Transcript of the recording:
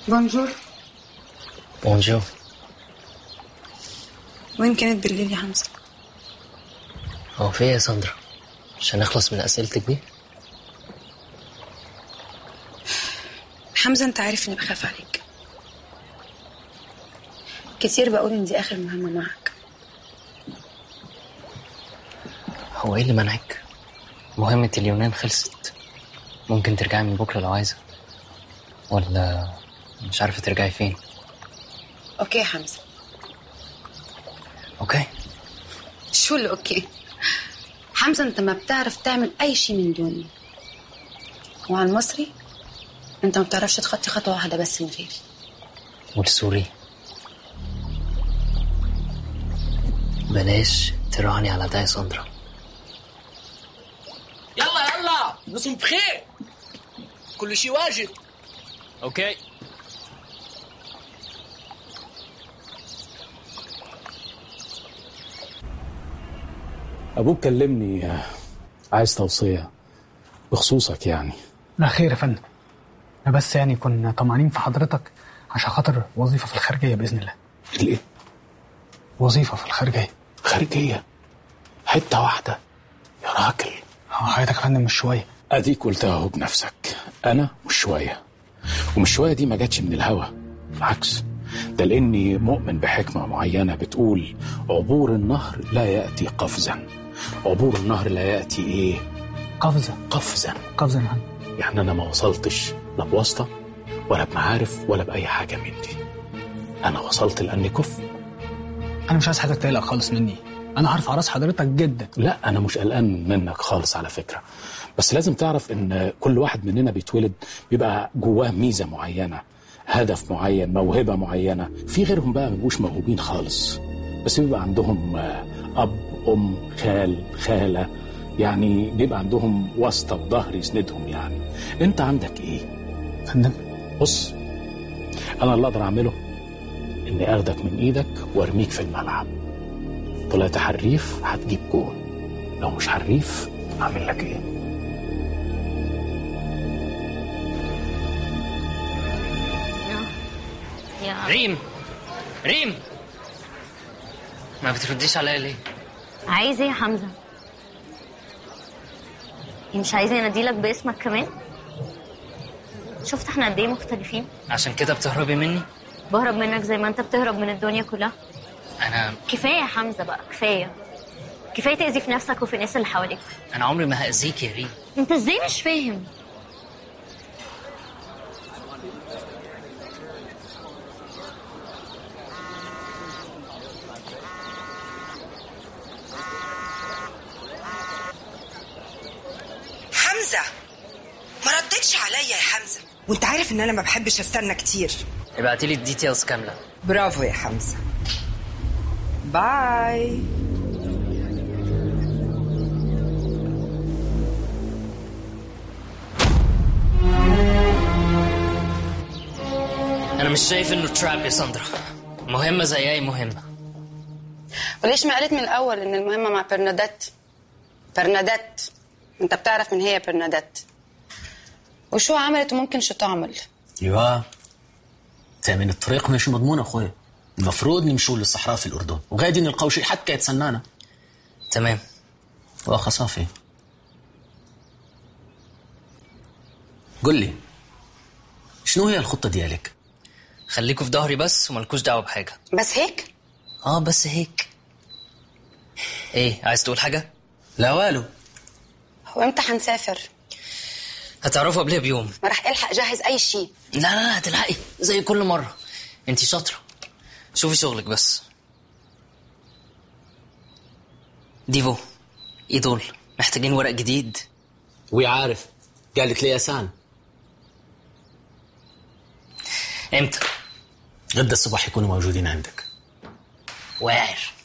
بونجور بونجور وين كانت بالليل يا حمزة؟ هو في إيه يا ساندرا عشان نخلص من أسئلتك دي حمزة انت عارف اني بخاف عليك كتير بقول ان دي اخر مهمة معك هو ايه اللي منعك مهمة اليونان خلصت ممكن ترجعي من بكرة لو عايزة ولا مش عارفة ترجعي فين اوكي يا حمزة اوكي شو اللي اوكي حمزة انت ما بتعرف تعمل اي شيء من دوني وعن المصري انت ما بتعرفش تخطي خطوة واحدة بس من غيري والسوري بلاش تراهني على ده يا ساندرا يلا يلا نصم بخير كل شيء واجب اوكي ابوك كلمني آه، عايز توصيه بخصوصك يعني لا خير يا فندم احنا بس يعني كنا طمعانين في حضرتك عشان خاطر وظيفة في الخارجية بإذن الله الايه وظيفة في الخارجية خارجيه حته واحده يا راجل اه حياتك يا فندم مش شوية اديك قلتها اهو بنفسك انا مش شويه ومش شويه دي ما جاتش من الهوا بالعكس ده لاني مؤمن بحكمه معينه بتقول عبور النهر لا ياتي قفزا عبور النهر لا ياتي ايه قفزة قفزا قفزة يا فندم يعني انا ما وصلتش لا بواسطه ولا بمعارف ولا باي حاجه من دي انا وصلت لاني كف أنا مش عايز حاجة تقلق خالص مني أنا عارف على راس حضرتك جدا لا انا مش قلقان منك خالص على فكره بس لازم تعرف ان كل واحد مننا بيتولد بيبقى جواه ميزه معينه هدف معين موهبه معينه في غيرهم بقى ما بيبقوش موهوبين خالص بس بيبقى عندهم آه، اب ام خال خاله يعني بيبقى عندهم واسطه بظهر يسندهم يعني انت عندك ايه فندم بص انا اللي اقدر اعمله اني اخدك من ايدك وارميك في الملعب طلعت حريف هتجيب جول لو مش حريف اعمل لك ايه يا ريم ريم ما بترديش عليا ليه عايز ايه يا حمزه إيه مش عايزه اناديلك باسمك كمان شفت احنا قد ايه مختلفين عشان كده بتهربي مني بهرب منك زي ما انت بتهرب من الدنيا كلها انا كفايه يا حمزه بقى كفايه كفايه تاذي في نفسك وفي الناس اللي حواليك انا عمري ما هاذيك يا ريم انت ازاي مش فاهم حمزة ما ردتش عليا يا حمزة وانت عارف ان انا ما بحبش استنى كتير ابعتي لي الديتيلز كامله برافو يا حمزة باي انا مش شايف انه تراب يا ساندرا مهمه زي اي مهمه وليش ما قلت من الاول ان المهمة مع برنادات برنادات انت بتعرف من هي برنادات وشو عملت وممكن شو تعمل ايوه تأمين الطريق مش مضمون اخوي المفروض نمشوا للصحراء في الاردن وغادي نلقاو شي حد كيتسنانا تمام واخا صافي قل لي شنو هي الخطة ديالك؟ خليكوا في ظهري بس وملكوش دعوه بحاجه بس هيك اه بس هيك ايه عايز تقول حاجه لا والو هو امتى حنسافر هتعرفوا قبلها بيوم ما رح الحق جهز اي شيء لا لا لا هتلحقي زي كل مره انتي شاطره شوفي شغلك بس ديفو ايه دول محتاجين ورق جديد وي عارف قالت لي ياسان امتى غدا الصبح يكونوا موجودين عندك واعر